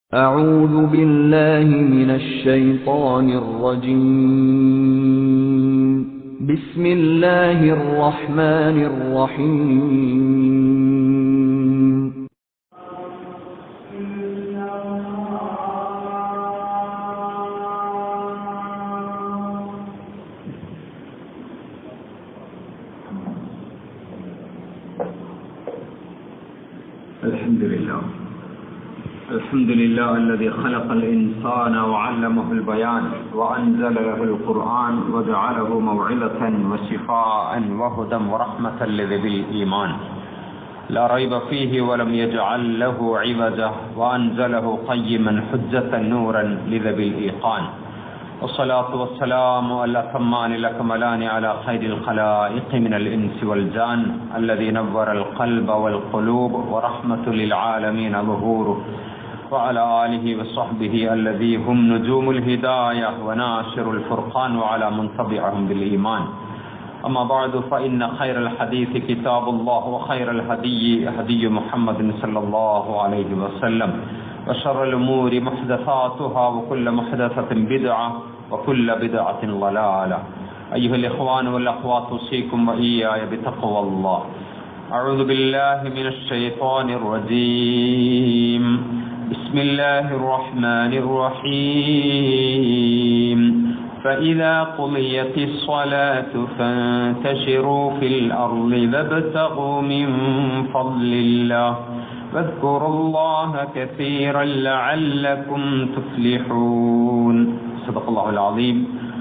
أعوذ بالله من الشيطان الرجيم بسم الله الرحمن الرحيم الحمد لله الحمد لله الذي خلق الإنسان وعلمه البيان وأنزل له القرآن وجعله موعظة وشفاء وهدى ورحمة لذوي الإيمان لا ريب فيه ولم يجعل له عوجا وأنزله قيما حجة نورا لذوي الإيقان والصلاة والسلام الأتمان الأكملان على خير الخلائق من الإنس والجان الذي نور القلب والقلوب ورحمة للعالمين ظهوره وعلى آله وصحبه الذي هم نجوم الهداية وناشر الفرقان وعلى من تبعهم بالإيمان أما بعد فإن خير الحديث كتاب الله وخير الهدي هدي محمد صلى الله عليه وسلم وشر الأمور محدثاتها وكل محدثة بدعة وكل بدعة ضلالة أيها الإخوان والأخوات أوصيكم وإياي بتقوى الله أعوذ بالله من الشيطان الرجيم بسم الله الرحمن الرحيم فإذا قضيت الصلاة فانتشروا في الأرض وابتغوا من فضل الله واذكروا الله كثيرا لعلكم تفلحون صدق الله العظيم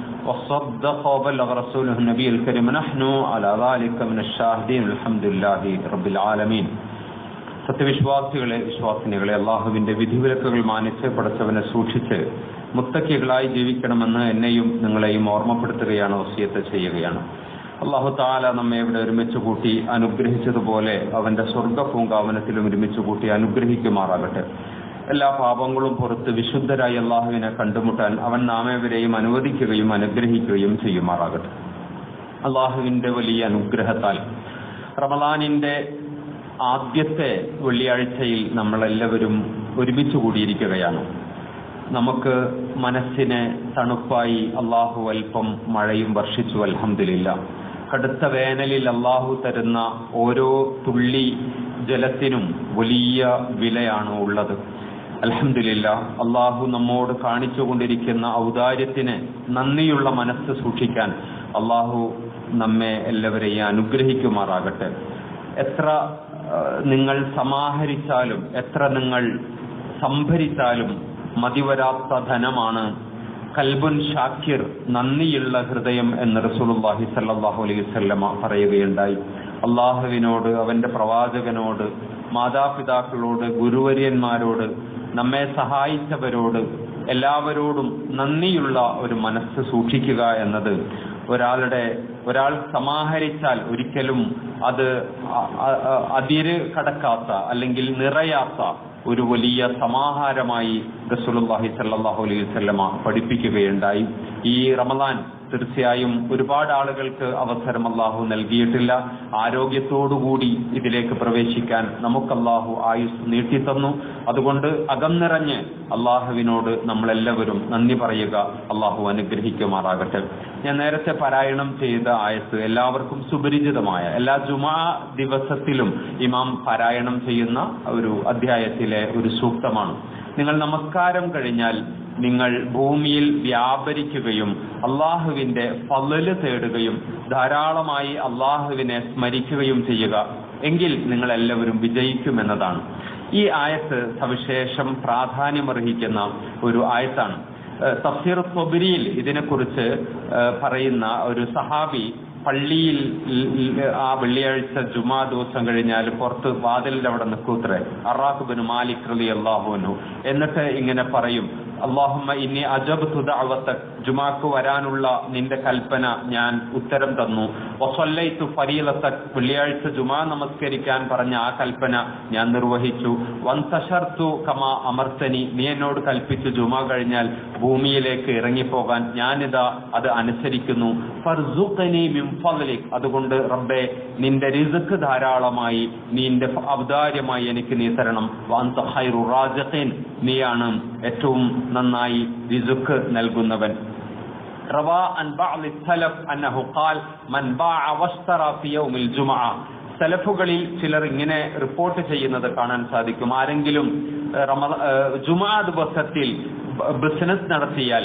وصدق وبلغ رسوله النبي الكريم نحن على ذلك من الشاهدين الحمد لله رب العالمين സത്യവിശ്വാസികളെ വിശ്വാസിനികളെ അള്ളാഹുവിന്റെ വിധിവിലക്കുകൾ മാനിച്ച് പടച്ചവനെ സൂക്ഷിച്ച് മുത്തക്കികളായി ജീവിക്കണമെന്ന് എന്നെയും നിങ്ങളെയും ഓർമ്മപ്പെടുത്തുകയാണ് വസിയത്ത് ചെയ്യുകയാണ് അള്ളാഹു താല നമ്മെ ഇവിടെ ഒരുമിച്ച് കൂട്ടി അനുഗ്രഹിച്ചതുപോലെ അവന്റെ സ്വർഗ പൂങ്കാവനത്തിലും ഒരുമിച്ച് കൂട്ടി അനുഗ്രഹിക്കുമാറാകട്ടെ എല്ലാ പാപങ്ങളും പുറത്ത് വിശുദ്ധരായി അള്ളാഹുവിനെ കണ്ടുമുട്ടാൻ അവൻ നാമേവരെയും അനുവദിക്കുകയും അനുഗ്രഹിക്കുകയും ചെയ്യുമാറാകട്ടെ അള്ളാഹുവിന്റെ വലിയ അനുഗ്രഹത്താൽ റമദാനിന്റെ ആദ്യത്തെ വെള്ളിയാഴ്ചയിൽ നമ്മളെല്ലാവരും ഒരുമിച്ച് കൂടിയിരിക്കുകയാണ് നമുക്ക് മനസ്സിന് തണുപ്പായി അള്ളാഹു അല്പം മഴയും വർഷിച്ചു അൽഹമില്ല കടുത്ത വേനലിൽ അള്ളാഹു തരുന്ന ഓരോ തുള്ളി ജലത്തിനും വലിയ വിലയാണ് ഉള്ളത് അലഹമില്ല അള്ളാഹു നമ്മോട് കാണിച്ചുകൊണ്ടിരിക്കുന്ന ഔദാര്യത്തിന് നന്ദിയുള്ള മനസ്സ് സൂക്ഷിക്കാൻ അള്ളാഹു നമ്മെ എല്ലാവരെയും അനുഗ്രഹിക്കുമാറാകട്ടെ എത്ര നിങ്ങൾ സമാഹരിച്ചാലും എത്ര നിങ്ങൾ സംഭരിച്ചാലും മതിവരാത്ത ധനമാണ് കൽബുൻ ഷാക്കിർ നന്ദിയുള്ള ഹൃദയം എന്ന് റസൂലുള്ളാഹി സല്ലല്ലാഹു അലൈഹി വസല്ലമ പറയുകയുണ്ടായി അള്ളാഹുവിനോട് അവന്റെ പ്രവാചകനോട് മാതാപിതാക്കളോട് ഗുരുവര്യന്മാരോട് നമ്മെ സഹായിച്ചവരോട് എല്ലാവരോടും നന്ദിയുള്ള ഒരു മനസ്സ് സൂക്ഷിക്കുക എന്നത് ഒരാളുടെ ഒരാൾ സമാഹരിച്ചാൽ ഒരിക്കലും അത് അതിര് കടക്കാത്ത അല്ലെങ്കിൽ നിറയാത്ത ഒരു വലിയ സമാഹാരമായി റസൂലുള്ളാഹി സല്ലല്ലാഹു അലൈഹി വസല്ലമ പഠിപ്പിക്കുകയുണ്ടായി ഈ റമദാൻ തീർച്ചയായും ഒരുപാട് ആളുകൾക്ക് അവസരം അള്ളാഹു നൽകിയിട്ടില്ല ആരോഗ്യത്തോടുകൂടി ഇതിലേക്ക് പ്രവേശിക്കാൻ നമുക്ക് അള്ളാഹു ആയുസ് നീട്ടിത്തന്നു അതുകൊണ്ട് അകം നിറഞ്ഞ് അള്ളാഹുവിനോട് നമ്മളെല്ലാവരും നന്ദി പറയുക അള്ളാഹു അനുഗ്രഹിക്കുമാറാകട്ടെ ഞാൻ നേരത്തെ പാരായണം ചെയ്ത ആയത്ത് എല്ലാവർക്കും സുപരിചിതമായ എല്ലാ ജുമാ ദിവസത്തിലും ഇമാം പാരായണം ചെയ്യുന്ന ഒരു അധ്യായത്തിലെ ഒരു സൂക്തമാണ് നിങ്ങൾ നമസ്കാരം കഴിഞ്ഞാൽ നിങ്ങൾ ഭൂമിയിൽ വ്യാപരിക്കുകയും അള്ളാഹുവിന്റെ ഫലല് തേടുകയും ധാരാളമായി അള്ളാഹുവിനെ സ്മരിക്കുകയും ചെയ്യുക എങ്കിൽ നിങ്ങൾ എല്ലാവരും വിജയിക്കുമെന്നതാണ് ഈ ആയത്ത് സവിശേഷം പ്രാധാന്യമർഹിക്കുന്ന ഒരു ആയത്താണ് തഫ്സീർ തൊബിരിയിൽ ഇതിനെക്കുറിച്ച് പറയുന്ന ഒരു സഹാബി പള്ളിയിൽ ആ വെള്ളിയാഴ്ച ജുമാ ദിവസം കഴിഞ്ഞാൽ പുറത്ത് വാതിലിന്റെ അവിടെ നിൽക്കൂത്രേ അറാഖ് ബിൻ മാലിക് റലി അള്ളാഹുനു എന്നിട്ട് ഇങ്ങനെ പറയും അള്ളാഹുമ്മ ഇനി അജബ് തുദഅവത്ത ജുമാക്ക് വരാനുള്ള നിന്റെ കൽപ്പന ഞാൻ ഉത്തരം തന്നു വസല്ലൈത്തു ഫരീലത്ത വെള്ളിയാഴ്ച ജുമാ നമസ്കരിക്കാൻ പറഞ്ഞ ആ കൽപ്പന ഞാൻ നിർവഹിച്ചു വൻതഷർത്തു കമ അമർത്തനി നീ എന്നോട് കൽപ്പിച്ചു ജുമാ കഴിഞ്ഞാൽ ഭൂമിയിലേക്ക് ഇറങ്ങിപ്പോകാൻ ഞാനിതാ അത് അനുസരിക്കുന്നു ഫർസുഖനി മിൻ ഫദ്ലിക് അതുകൊണ്ട് റബ്ബെ നിന്റെ റിസ്ക് ധാരാളമായി നിന്റെ ഔദാര്യമായി എനിക്ക് നീ തരണം വഅൻത ഖൈറു റാസിഖീൻ നീയാണ് ഏറ്റവും നന്നായി റിസ്ക് നൽകുന്നവൻ റവാ അൻ ബഅദ് സലഫ് അന്നഹു ഖാൽ മൻ ബാഅ വഷ്തറ ഫി യൗമിൽ ജുമഅ സലഫുകളിൽ ചിലർ ഇങ്ങനെ റിപ്പോർട്ട് ചെയ്യുന്നത് കാണാൻ സാധിക്കും ആരെങ്കിലും ഏഹ്, റമദ ഏഹ്, ജുമാ ദിവസത്തിൽ ബ- ബിസിനസ് നടത്തിയാൽ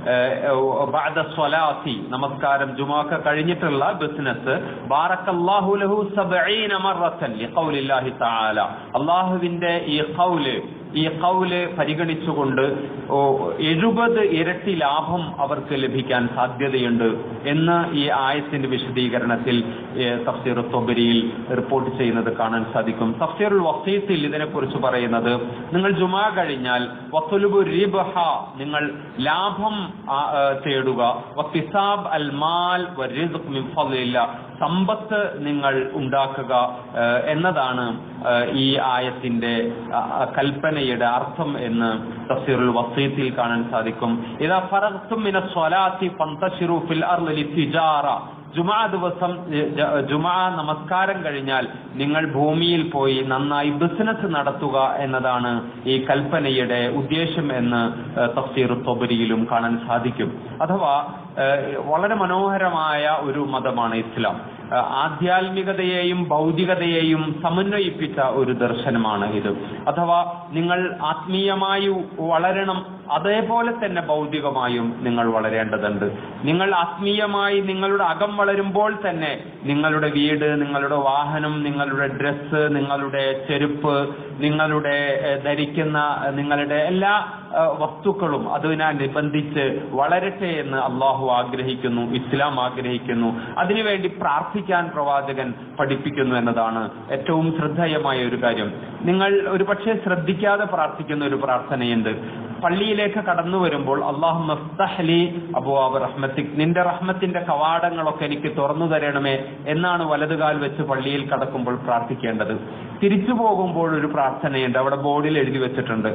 ഏഹ്, ബഅദ സ്വലാത്തി നമസ്കാരം ജുമാക്ക കഴിഞ്ഞിട്ടുള്ള ബിസിനസ് ബാറക്കല്ലാഹു ലഹു സബഈന മറത്തൻ ലിഖൗലില്ലാഹി തആല അള്ളാഹുവിന്റെ ഈ ഖൗല് ഈ കൗല് പരിഗണിച്ചുകൊണ്ട് ഓ, എഴുപത് ഇരട്ടി ലാഭം അവർക്ക് ലഭിക്കാൻ സാധ്യതയുണ്ട് എന്ന് ഈ ആയത്തിന്റെ വിശദീകരണത്തിൽ ഏ, തഫ്സീർ തൊബരിയിൽ റിപ്പോർട്ട് ചെയ്യുന്നത് കാണാൻ സാധിക്കും തഫ്സീറുൽ വസീത്തിൽ ഇതിനെക്കുറിച്ച് പറയുന്നത് നിങ്ങൾ ജുമാ കഴിഞ്ഞാൽ വത്തുലുബു റിബഹ നിങ്ങൾ ലാഭം ആ, ഏ, തേടുക വത്തിസാബ് അൽ മാൽ വരിസ്ഖ് മിൻ ഫദ്ലില്ല സമ്പത്ത് നിങ്ങൾ ഉണ്ടാക്കുക ഏ, എന്നതാണ് ഏ, ഈ ആയത്തിന്റെ ആ, ആ, കൽപ്പനയുടെ അർത്ഥം എന്ന് തഫ്സീറുൽ വസീത്തിൽ കാണാൻ സാധിക്കും ഇതാ ഫറഖ്തും മിന സ്വലാത്തി ഫന്തശിറു ഫിൽ അർളി ലിത്തിജാറ ജുമാ ദിവസം ഏ, ജ- ജുമാ നമസ്കാരം കഴിഞ്ഞാൽ നിങ്ങൾ ഭൂമിയിൽ പോയി നന്നായി ബിസിനസ് നടത്തുക എന്നതാണ് ഈ കൽപ്പനയുടെ ഉദ്ദേശം എന്ന് ഏ, തഫ്സീർ തൊബരിയിലും കാണാൻ സാധിക്കും അഥവാ ഏ, വളരെ മനോഹരമായ ഒരു മതമാണ് ഇസ്ലാം ഏ, ആധ്യാത്മികതയെയും ഭൗതികതയെയും സമന്വയിപ്പിച്ച ഒരു ദർശനമാണ് ഇത് അഥവാ നിങ്ങൾ ആത്മീയമായി വളരണം അതേപോലെ തന്നെ ഭൗതികമായും നിങ്ങൾ വളരേണ്ടതുണ്ട് നിങ്ങൾ ആത്മീയമായി നിങ്ങളുടെ അകം വളരുമ്പോൾ തന്നെ നിങ്ങളുടെ വീട് നിങ്ങളുടെ വാഹനം നിങ്ങളുടെ ഡ്രസ്സ് നിങ്ങളുടെ ചെരുപ്പ് നിങ്ങളുടെ ഏഹ്, ധരിക്കുന്ന ഏഹ്, നിങ്ങളുടെ എല്ലാ ഏഹ്, വസ്തുക്കളും അതിനനുബന്ധിച്ച് വളരട്ടെ എന്ന് അള്ളാഹു ആഗ്രഹിക്കുന്നു ഇസ്ലാം ആഗ്രഹിക്കുന്നു അതിനുവേണ്ടി പ്രാർത്ഥിക്കാൻ പ്രവാചകൻ പഠിപ്പിക്കുന്നു എന്നതാണ് ഏറ്റവും ശ്രദ്ധേയമായ ഒരു കാര്യം നിങ്ങൾ ഒരു പക്ഷേ ശ്രദ്ധിക്കാതെ പ്രാർത്ഥിക്കുന്ന ഒരു പ്രാർത്ഥനയുണ്ട് പള്ളിയിലേക്ക് കടന്നു വരുമ്പോൾ അള്ളാഹു മഫ്തഹ്ലി അബുവാബ് റഹ്മത്തിക് നിന്റെ റഹ്മത്തിന്റെ കവാടങ്ങളൊക്കെ എനിക്ക് തുറന്നു തരണമേ എന്നാണ് വലതുകാൽ വെച്ച് പള്ളിയിൽ കടക്കുമ്പോൾ പ്രാർത്ഥിക്കേണ്ടത് തിരിച്ചു പോകുമ്പോൾ ഒരു പ്രാർത്ഥനയുണ്ട് അവിടെ ബോർഡിൽ എഴുതി വെച്ചിട്ടുണ്ട്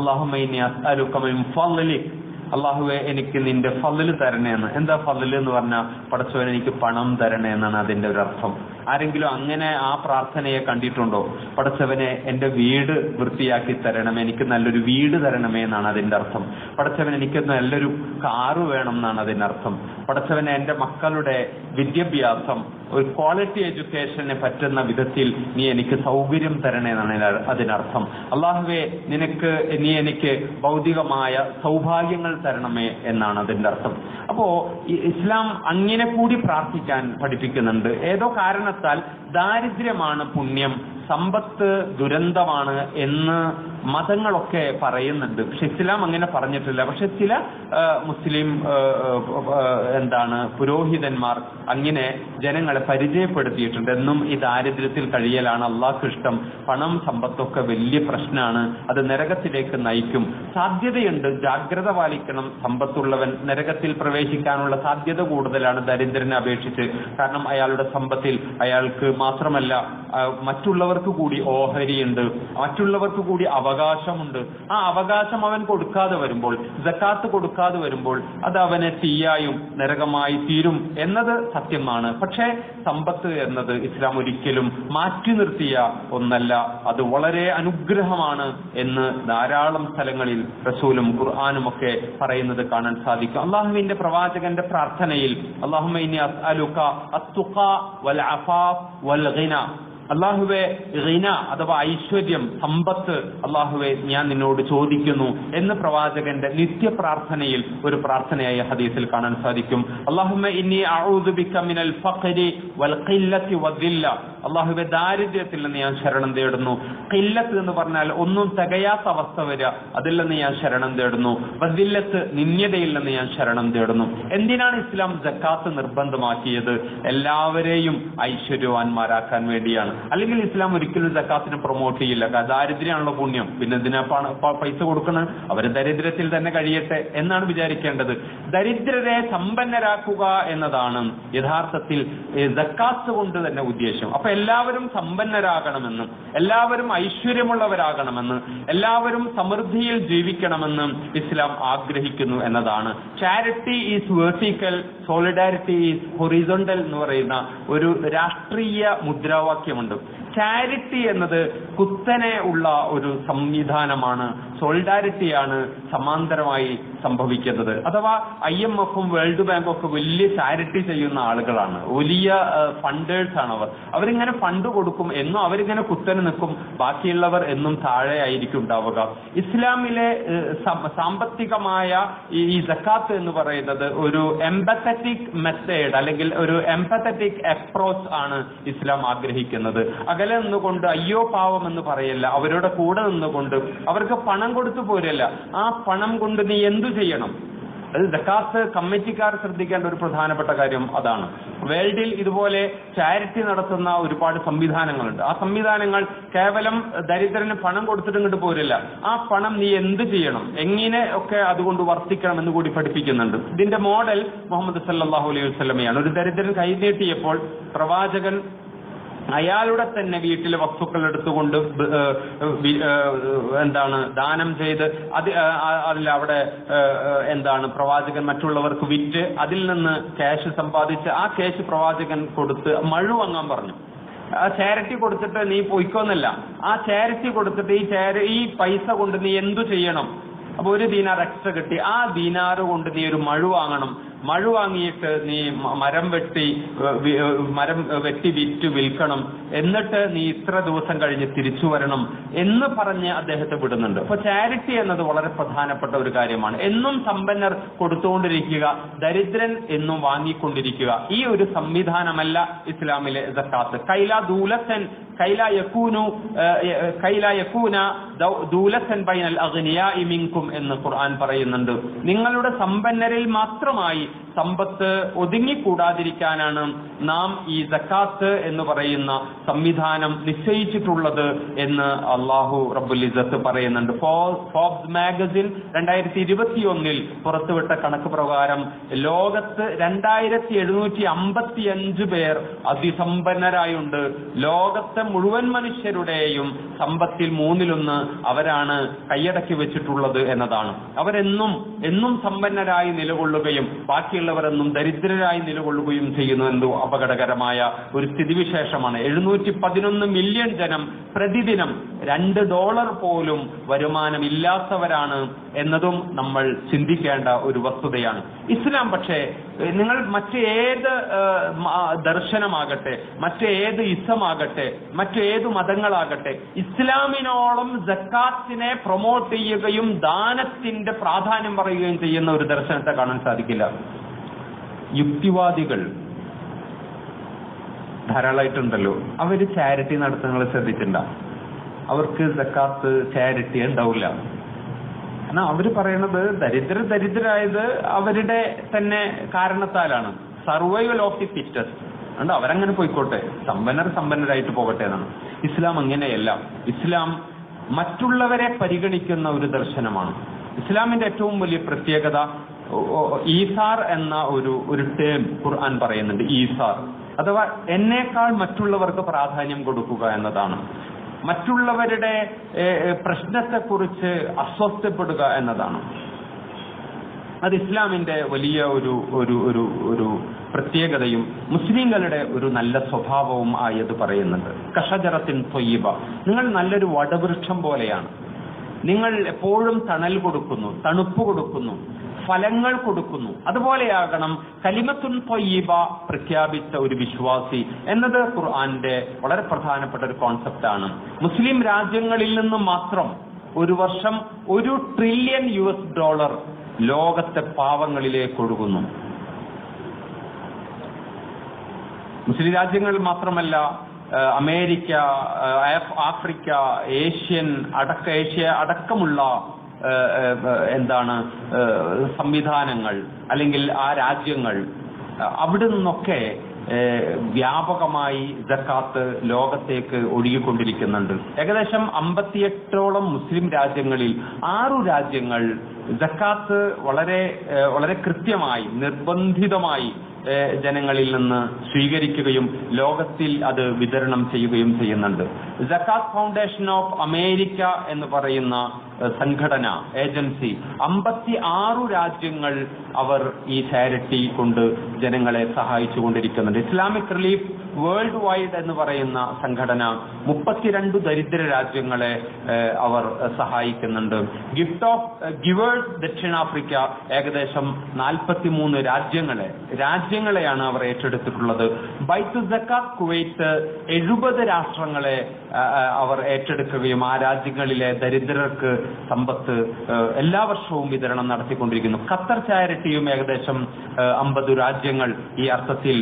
അള്ളാഹുമൈനി അള്ളാഹുവെ എനിക്ക് നിന്റെ ഫضല് തരണേ എന്ന് എന്താ ഫضല് എന്ന് പറഞ്ഞാൽ പടച്ചവൻ എനിക്ക് പണം തരണേ എന്നാണ് അതിന്റെ ഒരു അർത്ഥം ആരെങ്കിലും അങ്ങനെ ആ പ്രാർത്ഥനയെ കണ്ടിട്ടുണ്ടോ പടച്ചവനെ എന്റെ വീട് വൃത്തിയാക്കി തരണം എനിക്ക് നല്ലൊരു വീട് തരണമേ എന്നാണ് അതിന്റെ അർത്ഥം പടച്ചവൻ എനിക്ക് നല്ലൊരു കാറ് വേണം എന്നാണ് അതിന്റെ അർത്ഥം പടച്ചവനെ എന്റെ മക്കളുടെ വിദ്യാഭ്യാസം ഒരു ക്വാളിറ്റി എഡ്യൂക്കേഷന് പറ്റുന്ന വിധത്തിൽ നീ എനിക്ക് സൗകര്യം തരണേ എന്നാണ് അതിന- അതിനർത്ഥം അള്ളാഹുവെ നിനക്ക് നീ എനിക്ക് ഭൗതികമായ സൗഭാഗ്യങ്ങൾ തരണമേ എന്നാണ് അതിന്റെ അർത്ഥം അപ്പോ ഈ ഇസ്ലാം അങ്ങനെ കൂടി പ്രാർത്ഥിക്കാൻ പഠിപ്പിക്കുന്നുണ്ട് ഏതോ കാരണത്താൽ ദാരിദ്ര്യമാണ് പുണ്യം സമ്പത്ത് ദുരന്തമാണ് എന്ന് മതങ്ങളൊക്കെ പറയുന്നുണ്ട് പക്ഷെ ഇസ്ലാം അങ്ങനെ പറഞ്ഞിട്ടില്ല പക്ഷെ ചില ആ, മുസ്ലിം ആ, ആ, എന്താണ് പുരോഹിതന്മാർ അങ്ങനെ ജനങ്ങളെ പരിചയപ്പെടുത്തിയിട്ടുണ്ട് എന്നും ഈ ദാരിദ്ര്യത്തിൽ കഴിയലാണ് അള്ളാഹ്ക്ക് ഇഷ്ടം പണം സമ്പത്തൊക്കെ വലിയ പ്രശ്നമാണ് അത് നരകത്തിലേക്ക് നയിക്കും സാധ്യതയുണ്ട് ജാഗ്രത പാലിക്കണം സമ്പത്തുള്ളവൻ നരകത്തിൽ പ്രവേശിക്കാനുള്ള സാധ്യത കൂടുതലാണ് ദരിദ്രനെ അപേക്ഷിച്ച് കാരണം അയാളുടെ സമ്പത്തിൽ അയാൾക്ക് മാത്രമല്ല ആ, മറ്റുള്ളവർക്ക് കൂടി ഓഹരിയുണ്ട് മറ്റുള്ളവർക്ക് കൂടി അവകാശമുണ്ട് ആ അവകാശം അവൻ കൊടുക്കാതെ വരുമ്പോൾ ജക്കാത്ത് കൊടുക്കാതെ വരുമ്പോൾ അത് അവനെ തീയായും നരകമായി തീരും എന്നത് സത്യമാണ് പക്ഷേ സമ്പത്ത് എന്നത് ഇസ്ലാം ഒരിക്കലും മാറ്റി നിർത്തിയ ഒന്നല്ല അത് വളരെ അനുഗ്രഹമാണ് എന്ന് ധാരാളം സ്ഥലങ്ങളിൽ റസൂലും ഖുർആാനും ഒക്കെ പറയുന്നത് കാണാൻ സാധിക്കും അള്ളാഹുവിന്റെ പ്രവാചകന്റെ പ്രാർത്ഥനയിൽ അള്ളാഹുമൈനി അസ്അലുക അത്തുഖ വൽ അഫാഫ് വൽ ഗിന അള്ളാഹുവെ റിന അഥവാ ഐശ്വര്യം സമ്പത്ത് അള്ളാഹുവെ ഞാൻ നിന്നോട് ചോദിക്കുന്നു എന്ന് പ്രവാചകന്റെ നിത്യ പ്രാർത്ഥനയിൽ ഒരു പ്രാർത്ഥനയായി ഹദീസിൽ കാണാൻ സാധിക്കും അള്ളാഹുമ ഇന്നി അഊദു ബിക മിനൽ ഫഖരി വൽ ഖില്ലത്തി വദ്ദില്ല അള്ളാഹുബെ ദാരിദ്ര്യത്തിൽ നിന്ന് ഞാൻ ശരണം തേടുന്നു കില്ലത്ത് എന്ന് പറഞ്ഞാൽ ഒന്നും തികയാത്ത അവസ്ഥ വരിക അതിൽ നിന്ന് ഞാൻ ശരണം തേടുന്നു വദില്ലത്ത് നിന്യതയിൽ നിന്ന് ഞാൻ ശരണം തേടുന്നു എന്തിനാണ് ഇസ്ലാം ജക്കാത്ത് നിർബന്ധമാക്കിയത് എല്ലാവരെയും ഐശ്വര്യവാന്മാരാക്കാൻ വേണ്ടിയാണ് അല്ലെങ്കിൽ ഇസ്ലാം ഒരിക്കലും ജക്കാത്തിനെ പ്രൊമോട്ട് ചെയ്യില്ല കാരണം ദാരിദ്ര്യമാണല്ലോ പുണ്യം പിന്നെ ഇതിനെ പണ- പ- പൈസ കൊടുക്കണം അവർ ദരിദ്രത്തിൽ തന്നെ കഴിയട്ടെ എന്നാണ് വിചാരിക്കേണ്ടത് ദരിദ്രരെ സമ്പന്നരാക്കുക എന്നതാണ് യഥാർത്ഥത്തിൽ ഏ, ജക്കാത്ത് കൊണ്ട് തന്നെ ഉദ്ദേശം അപ്പൊ എല്ലാവരും സമ്പന്നരാകണമെന്നും എല്ലാവരും ഐശ്വര്യമുള്ളവരാകണമെന്ന് എല്ലാവരും സമൃദ്ധിയിൽ ജീവിക്കണമെന്ന് ഇസ്ലാം ആഗ്രഹിക്കുന്നു എന്നതാണ് charity is vertical solidarity is horizontal എന്ന് പറയുന്ന ഒരു രാഷ്ട്രീയ മുദ്രാവാക്യമുണ്ട് ചാരിറ്റി എന്നത് കുത്തനെ ഉള്ള ഒരു സംവിധാനമാണ് സോളിഡാരിറ്റിയാണ് സമാന്തരമായി സംഭവിക്കുന്നത് അഥവാ ഐ എം എഫും വേൾഡ് ബാങ്കും ഒക്കെ വലിയ ചാരിറ്റി ചെയ്യുന്ന ആളുകളാണ് വലിയ ഫണ്ടേഴ്സ് ആണ് അവർ അവരിങ്ങനെ ഫണ്ട് കൊടുക്കും എന്നും അവരിങ്ങനെ കുത്തനെ നിൽക്കും ബാക്കിയുള്ളവർ എന്നും താഴെ ആയിരിക്കും ഉണ്ടാവുക ഇസ്ലാമിലെ ഏഹ്, സം- സാമ്പത്തികമായ ഈ ഈ സക്കാത്ത് എന്ന് പറയുന്നത് ഒരു എംപത്തറ്റിക് മെത്തേഡ് അല്ലെങ്കിൽ ഒരു എംപത്തറ്റിക് അപ്രോച്ച് ആണ് ഇസ്ലാം ആഗ്രഹിക്കുന്നത് അകലെ നിന്നുകൊണ്ട് അയ്യോ പാവം എന്ന് പറയല്ല അവരുടെ കൂടെ നിന്നുകൊണ്ട് അവർക്ക് പണം കൊടുത്തു പോരല്ല ആ പണം കൊണ്ട് നീ എന്തു ചെയ്യണം അത് ജക്കാത്ത് കമ്മിറ്റിക്കാർ ശ്രദ്ധിക്കേണ്ട ഒരു പ്രധാനപ്പെട്ട കാര്യം അതാണ് വേൾഡിൽ ഇതുപോലെ ചാരിറ്റി നടത്തുന്ന ഒരുപാട് സംവിധാനങ്ങളുണ്ട് ആ സംവിധാനങ്ങൾ കേവലം ദരിദ്രന് പണം കൊടുത്തിട്ട് ഇങ്ങോട്ട് പോരില്ല ആ പണം നീ എന്ത് ചെയ്യണം എങ്ങനെ ഒക്കെ അതുകൊണ്ട് വർത്തിക്കണം എന്ന് കൂടി പഠിപ്പിക്കുന്നുണ്ട് ഇതിന്റെ മോഡൽ മുഹമ്മദ് സല്ലല്ലാഹു അലൈഹി വസല്ലമയാണ് ഒരു ദരിദ്രൻ കൈനീട്ടിയപ്പോൾ പ്രവാചകൻ അയാളുടെ തന്നെ വീട്ടിലെ വസ്തുക്കൾ എടുത്തുകൊണ്ട് ബ- ഏഹ് വി- ഏഹ് എന്താണ് ദാനം ചെയ്ത് അത് ഏഹ് ആ- അതിൽ അവിടെ ഏഹ് എന്താണ് പ്രവാചകൻ മറ്റുള്ളവർക്ക് വിറ്റ് അതിൽ നിന്ന് ക്യാഷ് സമ്പാദിച്ച് ആ ക്യാഷ് പ്രവാചകൻ കൊടുത്ത് മഴു വാങ്ങാൻ പറഞ്ഞു ആ ചാരിറ്റി കൊടുത്തിട്ട് നീ പൊയ്ക്കോന്നല്ല ആ ചാരിറ്റി കൊടുത്തിട്ട് ഈ ചാരി ഈ പൈസ കൊണ്ട് നീ എന്തു ചെയ്യണം അപ്പൊ ഒരു ദീനാർ എക്സ്ട്രാ കിട്ടി ആ ദീനാറ് കൊണ്ട് നീ ഒരു മഴു വാങ്ങണം മഴു വാങ്ങിയിട്ട് നീ മ- മരം വെട്ടി ഏഹ് വി- ഏഹ് മരം വെട്ടി വിറ്റ് വിൽക്കണം എന്നിട്ട് നീ ഇത്ര ദിവസം കഴിഞ്ഞ് തിരിച്ചു വരണം എന്ന് പറഞ്ഞ് അദ്ദേഹത്തെ വിടുന്നുണ്ട് അപ്പൊ ചാരിറ്റി എന്നത് വളരെ പ്രധാനപ്പെട്ട ഒരു കാര്യമാണ് എന്നും സമ്പന്നർ കൊടുത്തുകൊണ്ടിരിക്കുക ദരിദ്രൻ എന്നും വാങ്ങിക്കൊണ്ടിരിക്കുക ഈ ഒരു സംവിധാനമല്ല ഇസ്ലാമിലെ സക്കാത്ത് കൈല ദൂലത്തൻ കൈല യക്കൂനു ഏഹ്, ഏഹ്, കൈല യക്കൂന ദൗ- ദൂലത്തൻ ബൈനൽ അഗ്നിയാഇ മിൻകും എന്ന് ഖുർആൻ പറയുന്നുണ്ട് നിങ്ങളുടെ സമ്പന്നരിൽ മാത്രമായി സമ്പത്ത് ഒതുങ്ങിക്കൂടാതിരിക്കാനാണ് നാം ഈ സക്കാത്ത് എന്ന് പറയുന്ന സംവിധാനം നിശ്ചയിച്ചിട്ടുള്ളത് എന്ന് അള്ളാഹു റബ്ബുൽ ഇസത്ത് പറയുന്നുണ്ട് ഫോ- ഫോബ്സ് മാഗസിൻ രണ്ടായിരത്തി ഇരുപത്തിയൊന്നിൽ പുറത്തുവിട്ട കണക്ക് പ്രകാരം ലോകത്ത് രണ്ടായിരത്തി എഴുന്നൂറ്റി അമ്പത്തി അഞ്ച് പേർ അതിസമ്പന്നരായുണ്ട് ലോകത്തെ മുഴുവൻ മനുഷ്യരുടെയും സമ്പത്തിൽ മൂന്നിലൊന്ന് അവരാണ് കൈയടക്കി വെച്ചിട്ടുള്ളത് എന്നതാണ് അവരെന്നും എന്നും സമ്പന്നരായി നിലകൊള്ളുകയും ബാക്കിയുള്ളവർ എന്നും ദരിദ്രരായി നിലകൊള്ളുകയും ചെയ്യുന്നു എന്നത് അപകടകരമായ ഒരു സ്ഥിതിവിശേഷമാണ് എഴുന്നൂറ്റി പതിനൊന്ന് മില്യൺ ജനം പ്രതിദിനം രണ്ട് ഡോളർ പോലും വരുമാനമില്ലാത്തവരാണ് എന്നതും നമ്മൾ ചിന്തിക്കേണ്ട ഒരു വസ്തുതയാണ് ഇസ്ലാം പക്ഷേ ഏഹ്, നിങ്ങൾ മറ്റേത് ഏഹ്, മ- ദർശനമാകട്ടെ മറ്റേത് ഇസമാകട്ടെ മറ്റേത് മതങ്ങളാകട്ടെ ഇസ്ലാമിനോളം ജക്കാത്തിനെ പ്രൊമോട്ട് ചെയ്യുകയും ദാനത്തിന്റെ പ്രാധാന്യം പറയുകയും ചെയ്യുന്ന ഒരു ദർശനത്തെ കാണാൻ സാധിക്കില്ല യുക്തിവാദികൾ ധാരാളമായിട്ടുണ്ടല്ലോ അവര് ചാരിറ്റി നടത്തുന്നത് ശ്രദ്ധിച്ചിട്ടുണ്ടാവും അവർക്ക് സക്കാത്ത് ചാരിറ്റി ഉണ്ടാവില്ല കാരണം അവര് പറയണത് ദരിദ്ര ദരിദ്രരായത് അവരുടെ തന്നെ കാരണത്താലാണ് സർവൈവൽ ഓഫ് ദി ഫിറ്റസ്റ്റ് അതുകൊണ്ട് അവരങ്ങനെ പോയിക്കോട്ടെ സമ്പന്നർ സമ്പന്നരായിട്ട് പോകട്ടെ എന്നാണ് ഇസ്ലാം അങ്ങനെയല്ല ഇസ്ലാം മറ്റുള്ളവരെ പരിഗണിക്കുന്ന ഒരു ദർശനമാണ് ഇസ്ലാമിന്റെ ഏറ്റവും വലിയ പ്രത്യേകത ഓ- ഓ- ഈസാർ എന്ന ഒരു ഒരു ടേം ഖുർആൻ പറയുന്നുണ്ട് ഈസാർ അഥവാ എന്നേക്കാൾ മറ്റുള്ളവർക്ക് പ്രാധാന്യം കൊടുക്കുക എന്നതാണ് മറ്റുള്ളവരുടെ ഏഹ്, ഏഹ്, പ്രശ്നത്തെക്കുറിച്ച് അസ്വസ്ഥപ്പെടുക എന്നതാണ് അത് ഇസ്ലാമിന്റെ വലിയ ഒരു ഒരു ഒരു ഒരു പ്രത്യേകതയും മുസ്ലിങ്ങളുടെ ഒരു നല്ല സ്വഭാവവും ആയത് പറയുന്നുണ്ട് കഷജറത്തിൻ തൊയ്യബ നിങ്ങൾ നല്ലൊരു വടവൃക്ഷം പോലെയാണ് നിങ്ങൾ എപ്പോഴും തണൽ കൊടുക്കുന്നു തണുപ്പ് കൊടുക്കുന്നു ഫലങ്ങൾ കൊടുക്കുന്നു അതുപോലെയാകണം കലിമത്തുൻ തൊയ്യബ പ്രഖ്യാപിച്ച ഒരു വിശ്വാസി എന്നത് ഖുർആന്റെ വളരെ പ്രധാനപ്പെട്ട ഒരു കോൺസെപ്റ്റാണ് മുസ്ലിം രാജ്യങ്ങളിൽ നിന്ന് മാത്രം ഒരു വർഷം ഒരു ട്രില്യൺ യു എസ് ഡോളർ ലോകത്തെ പാവങ്ങളിലേക്ക് ഒഴുകുന്നു മുസ്ലിം രാജ്യങ്ങളിൽ മാത്രമല്ല ഏഹ് അമേരിക്ക ഏഹ് ആഫ്- ആഫ്രിക്ക ഏഷ്യൻ അടക്ക ഏഷ്യ അടക്കമുള്ള ഏഹ് ഏഹ് എന്താണ് ഏഹ് സംവിധാനങ്ങൾ അല്ലെങ്കിൽ ആ രാജ്യങ്ങൾ അഹ് അവിടെ നിന്നൊക്കെ ഏഹ് വ്യാപകമായി ജക്കാത്ത് ലോകത്തേക്ക് ഒഴുകിക്കൊണ്ടിരിക്കുന്നുണ്ട് ഏകദേശം അമ്പത്തിയെട്ടോളം മുസ്ലിം രാജ്യങ്ങളിൽ ആറു രാജ്യങ്ങൾ ജക്കാത്ത് വളരെ ഏഹ് വളരെ കൃത്യമായി നിർബന്ധിതമായി ഏഹ് ജനങ്ങളിൽ നിന്ന് സ്വീകരിക്കുകയും ലോകത്തിൽ അത് വിതരണം ചെയ്യുകയും ചെയ്യുന്നുണ്ട് ജക്കാത്ത് ഫൗണ്ടേഷൻ ഓഫ് അമേരിക്ക എന്ന് പറയുന്ന ഏഹ് സംഘടന ഏജൻസി അമ്പത്തി ആറു രാജ്യങ്ങൾ അവർ ഈ ചാരിറ്റി കൊണ്ട് ജനങ്ങളെ സഹായിച്ചുകൊണ്ടിരിക്കുന്നുണ്ട് ഇസ്ലാമിക് റിലീഫ് വേൾഡ് വൈഡ് എന്ന് പറയുന്ന സംഘടന മുപ്പത്തിരണ്ട് ദരിദ്ര രാജ്യങ്ങളെ ഏഹ് അവർ ഏഹ് സഹായിക്കുന്നുണ്ട് ഗിഫ്റ്റ് ഓഫ് ഗിവേഴ്സ് ദക്ഷിണാഫ്രിക്ക ഏകദേശം നാൽപ്പത്തിമൂന്ന് രാജ്യങ്ങളെ രാജ്യങ്ങളെയാണ് അവർ ഏറ്റെടുത്തിട്ടുള്ളത് ബൈത്ത് സക്കാത്ത് കുവൈത്ത് എഴുപത് രാഷ്ട്രങ്ങളെ ആ, ആ, അവർ ഏറ്റെടുക്കുകയും ആ രാജ്യങ്ങളിലെ ദരിദ്രർക്ക് സമ്പത്ത് ആ, എല്ലാ വർഷവും വിതരണം നടത്തിക്കൊണ്ടിരിക്കുന്നു ഖത്തർ ചാരിറ്റിയും ഏകദേശം അമ്പത് രാജ്യങ്ങൾ ഈ അർത്ഥത്തിൽ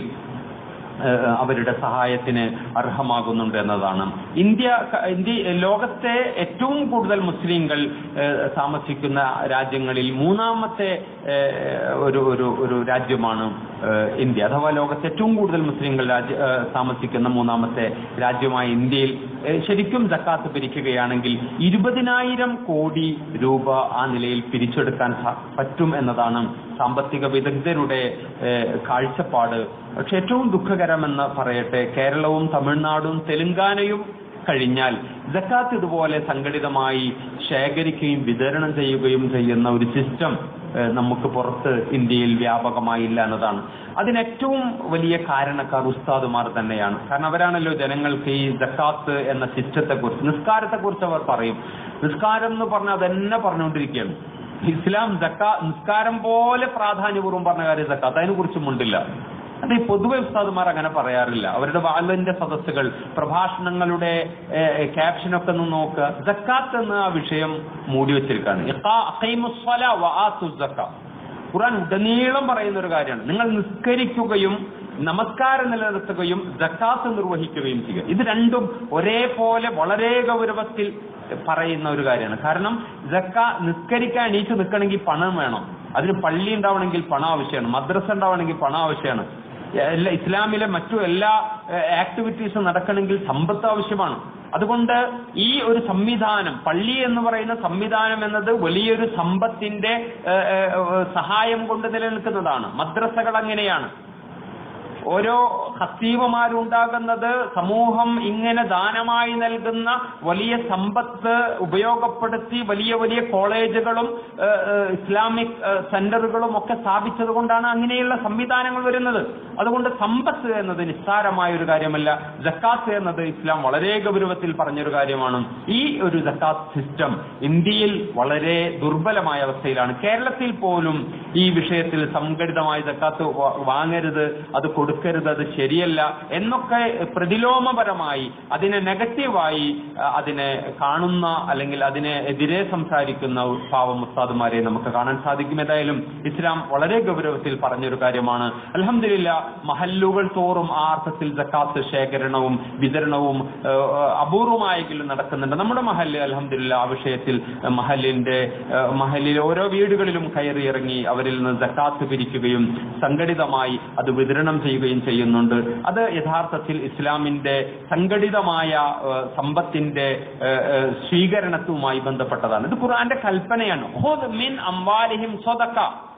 ഏഹ് അവരുടെ സഹായത്തിന് അർഹമാകുന്നുണ്ട് എന്നതാണ് ഇന്ത്യ ഇന്ത്യ ലോകത്തെ ഏറ്റവും കൂടുതൽ മുസ്ലിങ്ങൾ ഏഹ് താമസിക്കുന്ന രാജ്യങ്ങളിൽ മൂന്നാമത്തെ ഏഹ് ഒരു ഒരു ഒരു രാജ്യമാണ് ഏഹ് ഇന്ത്യ അഥവാ ലോകത്തെ ഏറ്റവും കൂടുതൽ മുസ്ലിങ്ങൾ രാജ്യ ഏഹ് താമസിക്കുന്ന മൂന്നാമത്തെ രാജ്യമായ ഇന്ത്യയിൽ ഏഹ് ശരിക്കും ജക്കാത്ത് പിരിക്കുകയാണെങ്കിൽ ഇരുപതിനായിരം കോടി രൂപ ആ നിലയിൽ പിരിച്ചെടുക്കാൻ സ- പറ്റും എന്നതാണ് സാമ്പത്തിക വിദഗ്ധരുടെ ഏഹ് കാഴ്ചപ്പാട് പക്ഷെ ഏറ്റവും ദുഃഖകരമെന്ന് പറയട്ടെ കേരളവും തമിഴ്നാടും തെലുങ്കാനയും കഴിഞ്ഞാൽ ജക്കാത്ത് ഇതുപോലെ സംഘടിതമായി ശേഖരിക്കുകയും വിതരണം ചെയ്യുകയും ചെയ്യുന്ന ഒരു സിസ്റ്റം ഏഹ് നമുക്ക് പുറത്ത് ഇന്ത്യയിൽ വ്യാപകമായില്ല എന്നതാണ് അതിന് ഏറ്റവും വലിയ കാരണക്കാർ ഉസ്താദുമാർ തന്നെയാണ് കാരണം അവരാണല്ലോ ജനങ്ങൾക്ക് ഈ ജക്കാത്ത് എന്ന സിസ്റ്റത്തെ കുറിച്ച് നിസ്കാരത്തെ കുറിച്ച് അവർ പറയും നിസ്കാരം എന്ന് പറഞ്ഞാൽ അതെന്നെ പറഞ്ഞുകൊണ്ടിരിക്കുകയാണ് ഇസ്ലാം ജക്കാ നിസ്കാരം പോലെ പ്രാധാന്യപൂർവ്വം പറഞ്ഞ കാര്യം ജക്കാത്ത് അതിനെ കുറിച്ച് മുണ്ടില്ല അത് ഈ പൊതുവെ ഉസ്താദുമാർ അങ്ങനെ പറയാറില്ല അവരുടെ വാലിന്റെ സദസ്സുകൾ പ്രഭാഷണങ്ങളുടെ ക്യാപ്ഷനൊക്കെ ഒന്ന് നോക്കുക ജക്കാത്ത് എന്ന ആ വിഷയം മൂടി വെച്ചിരിക്കുകയാണ് ഇഖാ- അഖീമുസ്സല വആത്തുസ് സക്ക. ഖുർആൻ ഉടനീളം പറയുന്ന ഒരു കാര്യമാണ് നിങ്ങൾ നിസ്കരിക്കുകയും നമസ്കാരം നിലനിർത്തുകയും ജക്കാത്ത് നിർവഹിക്കുകയും ചെയ്യുക ഇത് രണ്ടും ഒരേപോലെ വളരെ ഗൗരവത്തിൽ പറയുന്ന ഒരു കാര്യമാണ് കാരണം ജക്ക നിസ്കരിക്കാൻ എണീറ്റ് നിൽക്കണമെങ്കിൽ പണം വേണം അതിന് പള്ളി ഉണ്ടാവണമെങ്കിൽ പണം ആവശ്യമാണ് മദ്രസ ഉണ്ടാവണമെങ്കിൽ പണം ആവശ്യമാണ് എല്ലാ ഇസ്ലാമിലെ മറ്റു എല്ലാ ആക്ടിവിറ്റീസും നടക്കണമെങ്കിൽ സമ്പത്ത് ആവശ്യമാണ് അതുകൊണ്ട് ഈ ഒരു സംവിധാനം പള്ളി എന്ന് പറയുന്ന സംവിധാനം എന്നത് വലിയൊരു സമ്പത്തിന്റെ ഏഹ്, ഏഹ്, സഹായം കൊണ്ട് നിലനിൽക്കുന്നതാണ് മദ്രസകൾ അങ്ങനെയാണ് ഓരോ ഹത്തീവമാരുണ്ടാകുന്നത് സമൂഹം ഇങ്ങനെ ദാനമായി നൽകുന്ന വലിയ സമ്പത്ത് ഉപയോഗപ്പെടുത്തി വലിയ വലിയ കോളേജുകളും ഏഹ്, ഏഹ്, ഇസ്ലാമിക് ഏഹ്, സെന്ററുകളും ഒക്കെ സ്ഥാപിച്ചത് കൊണ്ടാണ് അങ്ങനെയുള്ള സംവിധാനങ്ങൾ വരുന്നത് അതുകൊണ്ട് സമ്പത്ത് എന്നത് നിസ്സാരമായ ഒരു കാര്യമല്ല ജക്കാത്ത് എന്നത് ഇസ്ലാം വളരെ ഗൗരവത്തിൽ പറഞ്ഞൊരു കാര്യമാണ് ഈ ഒരു ജക്കാത്ത് സിസ്റ്റം ഇന്ത്യയിൽ വളരെ ദുർബലമായ അവസ്ഥയിലാണ് കേരളത്തിൽ പോലും ഈ വിഷയത്തിൽ സംഘടിതമായ ജക്കാത്ത് വാ- വാങ്ങരുത് അത് കൊടുക്കരുത് അത് ശരിയല്ല എന്നൊക്കെ പ്രതിലോമപരമായി അതിനെ നെഗറ്റീവായി ആ, അതിനെ കാണുന്ന അല്ലെങ്കിൽ അതിനെ എതിരെ സംസാരിക്കുന്ന പാവം മുസ്താദുമാരെ നമുക്ക് കാണാൻ സാധിക്കും ഏതായാലും ഇസ്ലാം വളരെ ഗൗരവത്തിൽ പറഞ്ഞൊരു കാര്യമാണ് അലഹമില്ല മഹല്ലുകൾ തോറും ആ അർത്ഥത്തിൽ ജക്കാത്ത് ശേഖരണവും വിതരണവും ആ, അപൂർവമായെങ്കിലും നടക്കുന്നുണ്ട് നമ്മുടെ മഹല്ല് അലഹമില്ല ആ വിഷയത്തിൽ മഹലിന്റെ ആ, മഹലിലെ ഓരോ വീടുകളിലും കയറി ഇറങ്ങി അവരിൽ നിന്ന് ജക്കാത്ത് പിരിക്കുകയും സംഘടിതമായി അത് വിതരണം ചെയ്യുകയും ചെയ്യുന്നുണ്ട് അത് യഥാർത്ഥത്തിൽ ഇസ്ലാമിന്റെ സംഘടിതമായ ആ, സമ്പത്തിന്റെ ആ, ആ, സ്വീകരണത്തുമായി ബന്ധപ്പെട്ടതാണ് ഇത് ഖുർആന്റെ കൽപ്പനയാണ് ഹുദ് മിൻ അംവാലിഹിം സ്വതക്ക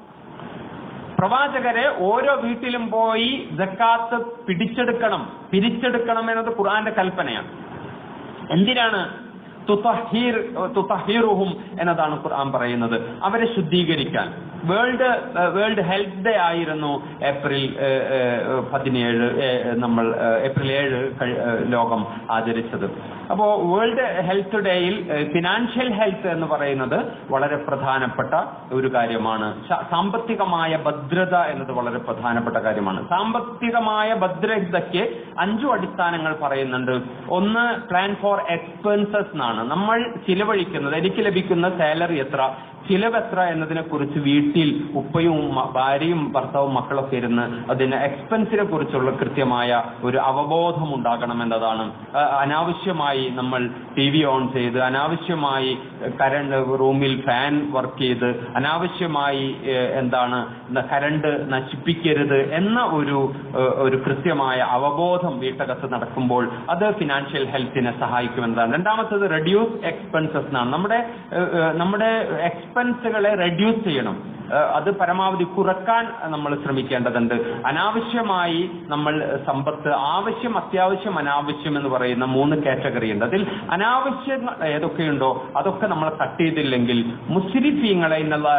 പ്രവാചകരെ ഓരോ വീട്ടിലും പോയി ജക്കാത്ത് പിടിച്ചെടുക്കണം പിരിച്ചെടുക്കണം എന്നത് ഖുർആന്റെ കൽപ്പനയാണ് എന്തിനാണ് തുതഹീർ തുതഹീറുഹും എന്നതാണ് ഖുർആൻ പറയുന്നത് അവരെ ശുദ്ധീകരിക്കാൻ വേൾഡ് വേൾഡ് ഹെൽത്ത് ഡേ ആയിരുന്നു ഏപ്രിൽ ഏഹ്, ഏഹ്, പതിനേഴ് ഏഹ്, നമ്മൾ ഏഹ്, ഏപ്രിൽ ഏഴ് കഴി- ഏഹ്, ലോകം ആചരിച്ചത് അപ്പോ വേൾഡ് ഹെൽത്ത് ഡേയിൽ ഫിനാൻഷ്യൽ ഹെൽത്ത് എന്ന് പറയുന്നത് വളരെ പ്രധാനപ്പെട്ട ഒരു കാര്യമാണ് ശ- സാമ്പത്തികമായ ഭദ്രത എന്നത് വളരെ പ്രധാനപ്പെട്ട കാര്യമാണ് സാമ്പത്തികമായ ഭദ്രതയ്ക്ക് അഞ്ചു അടിസ്ഥാനങ്ങൾ പറയുന്നുണ്ട് ഒന്ന് പ്ലാൻ ഫോർ എക്സ്പെൻസസ് എന്നാണ് നമ്മൾ ചിലവഴിക്കുന്നത് എനിക്ക് ലഭിക്കുന്ന സാലറി എത്ര ചിലവ് എത്ര എന്നതിനെ കുറിച്ച് വീട്ടിൽ ഉപ്പയും മ- ഭാര്യയും ഭർത്താവും മക്കളൊക്കെ ഇരുന്ന് അതിന് എക്സ്പെൻസിനെ കുറിച്ചുള്ള കൃത്യമായ ഒരു അവബോധം ഉണ്ടാകണം എന്നതാണ് ആ, അനാവശ്യമായി നമ്മൾ ടി വി ഓൺ ചെയ്ത് അനാവശ്യമായി കരണ്ട് റൂമിൽ ഫാൻ വർക്ക് ചെയ്ത് അനാവശ്യമായി ഏഹ്, എന്താണ് ന- കരണ്ട് നശിപ്പിക്കരുത് എന്ന ഒരു ഏഹ്, ഒരു കൃത്യമായ അവബോധം വീട്ടകത്ത് നടക്കുമ്പോൾ അത് ഫിനാൻഷ്യൽ ഹെൽത്തിനെ സഹായിക്കുമെന്നതാണ് രണ്ടാമത്തത് റെഡ്യൂസ് എക്സ്പെൻസസ് എന്നാണ് നമ്മുടെ ഏഹ്, ഏഹ്, നമ്മുടെ എക്സ്പെൻസുകളെ റെഡ്യൂസ് ചെയ്യണം ഏഹ്, അത് പരമാവധി കുറക്കാൻ നമ്മൾ ശ്രമിക്കേണ്ടതുണ്ട് അനാവശ്യമായി നമ്മൾ സമ്പത്ത് ആവശ്യം അത്യാവശ്യം അനാവശ്യം എന്ന് പറയുന്ന മൂന്ന് കാറ്റഗറി ഉണ്ട് അതിൽ അനാവശ്യങ്ങൾ ഏതൊക്കെയുണ്ടോ അതൊക്കെ നമ്മൾ കട്ട് ചെയ്തില്ലെങ്കിൽ മുസ്രിഫീങ്ങളെ